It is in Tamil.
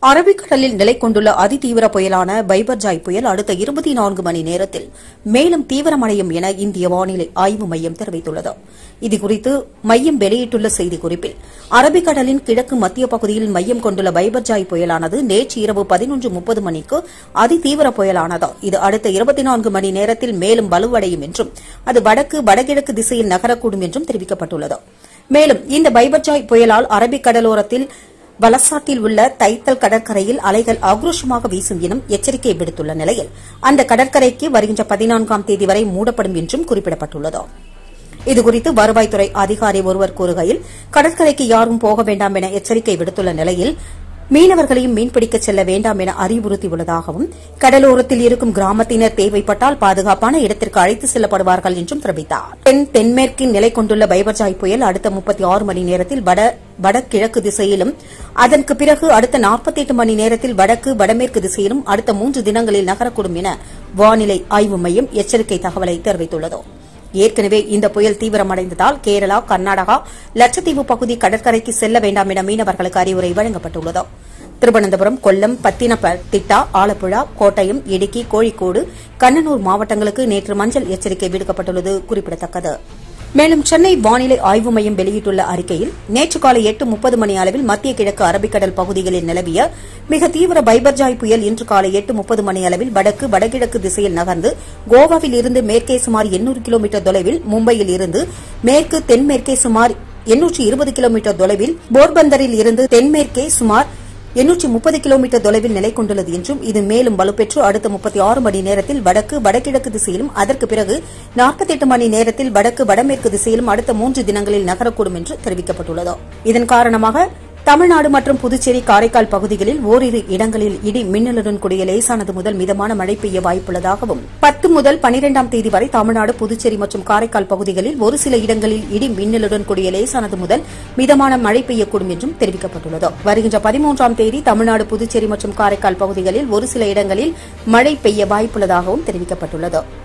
அரபிக்கடலில் நிலை கொண்டுள்ள அதிதீவிர புயலான பைபர்ஜாய் புயல் அடுத்த இருபத்தி நான்கு மணி நேரத்தில் மேலும் தீவிரமடையும் என இந்திய வானிலை ஆய்வு மையம் தெரிவித்துள்ளது இதுகுறித்து மையம் வெளியிட்டுள்ள செய்திக்குறிப்பில் அரபிக்கடலின் கிழக்கு மத்திய பகுதியில் மையம் கொண்டுள்ள பைபர்ஜாய் புயலானது நேற்று இரவு பதினொன்று முப்பது மணிக்கு அதிதீவிர புயலானது இது அடுத்த இருபத்தி நான்கு மணி நேரத்தில் மேலும் வலுவடையும் என்றும் அது வடக்கு வடகிழக்கு திசையில் நகரக்கூடும் என்றும் தெரிவிக்கப்பட்டுள்ளது மேலும் இந்த பைபர்ஜாய் புயலால் அரபிக்கடலோரத்தில் வலசாட்டில் உள்ள தைத்தல் கடற்கரையில் அலைகள் ஆக்ரோஷமாக வீசும் எனும் எச்சரிக்கை விடுத்துள்ள நிலையில் அந்த கடற்கரைக்கு வருகின்ற பதினான்காம் தேதி வரை மூடப்படும் என்றும் குறிப்பிடப்பட்டுள்ளது இதுகுறித்து வருவாய்த்துறை அதிகாரி ஒருவர் கூறுகையில் கடற்கரைக்கு யாரும் போக வேண்டாம் என எச்சரிக்கை விடுத்துள்ள நிலையில் மீனவர்களையும் மீன்பிடிக்க செல்ல வேண்டாம் என அறிவுறுத்தியுள்ளதாகவும் கடலோரத்தில் இருக்கும் கிராமத்தினர் தேவைப்பட்டால் பாதுகாப்பான இடத்திற்கு அழைத்து செல்லப்படுவார்கள் என்றும் தெரிவித்தார் தென் தென்மேற்கில் நிலை கொண்டுள்ள பைபர்ஜாய் புயல் அடுத்த முப்பத்தி ஆறு மணி நேரத்தில் வட வடகிழக்கு திசையிலும் அதற்கு பிறகு அடுத்த நாற்பத்தி எட்டு மணி நேரத்தில் வடக்கு வடமேற்கு திசையிலும் அடுத்த மூன்று தினங்களில் நகரக்கூடும் என வானிலை ஆய்வு மையம் எச்சரிக்கை தகவலை தெரிவித்துள்ளது ஏற்கனவே இந்த புயல் தீவிரமடைந்ததால் கேரளா கர்நாடகா லட்சத்தீவு பகுதி கடற்கரைக்கு செல்ல வேண்டாம் என மீனவர்களுக்கு அறிவுரை வழங்கப்பட்டுள்ளது திருவனந்தபுரம் கொல்லம் பத்தினப்பட்டிட்டா ஆலப்புழா கோட்டயம் இடுக்கி கோழிக்கோடு கண்ணனூர் மாவட்டங்களுக்கு நேற்று மஞ்சள் எச்சரிக்கை விடுக்கப்பட்டுள்ளது குறிப்பிடத்தக்கது மேலும் சென்னை வானிலை ஆய்வு மையம் வெளியிட்டுள்ள அறிக்கையில் நேற்று காலை எட்டு முப்பது மணி அளவில் மத்திய கிழக்கு அரபிக்கடல் பகுதிகளில் நிலவிய மிக தீவிர பைபர்ஜாய் புயல் இன்று காலை எட்டு முப்பது மணி அளவில் வடக்கு வடகிழக்கு திசையில் நகர்ந்து கோவாவில் இருந்து மேற்கே சுமார் எண்ணூறு கிலோமீட்டர் தொலைவில் மும்பையில் இருந்து மேற்கு தென்மேற்கே சுமார் எண்ணூற்று இருபது கிலோமீட்டர் தொலைவில் போர்பந்தரில் இருந்து தென்மேற்கே சுமார் எண்ணூற்றி முப்பது கிலோமீட்டர் தொலைவில் நிலை கொண்டுள்ளது என்றும் இது மேலும் வலுப்பெற்று அடுத்த முப்பத்தி ஆறு மணி நேரத்தில் வடக்கு வடகிழக்கு திசையிலும் அதற்கு பிறகு நாற்பத்தி எட்டு மணி நேரத்தில் வடக்கு வடமேற்கு திசையிலும் அடுத்த மூன்று தினங்களில் நகரக்கூடும் என்று தெரிவிக்கப்பட்டுள்ளது இதன் காரணமாக தமிழ்நாடு மற்றும் புதுச்சேரி காரைக்கால் பகுதிகளில் ஓரிரு இடங்களில் இடி மின்னலுடன் கூடிய லேசானது முதல் மிதமான மழை பெய்ய வாய்ப்புள்ளதாகவும் பத்து முதல் பனிரெண்டாம் தேதி வரை தமிழ்நாடு புதுச்சேரி மற்றும் காரைக்கால் பகுதிகளில் ஒரு சில இடங்களில் இடி மின்னலுடன் கூடிய லேசானது முதல் மிதமான மழை பெய்யக்கூடும் என்றும் தெரிவிக்கப்பட்டுள்ளது வருகின்ற பதிமூன்றாம் தேதி தமிழ்நாடு புதுச்சேரி மற்றும் காரைக்கால் பகுதிகளில் ஒரு சில இடங்களில் மழை பெய்ய வாய்ப்புள்ளதாகவும் தெரிவிக்கப்பட்டுள்ளது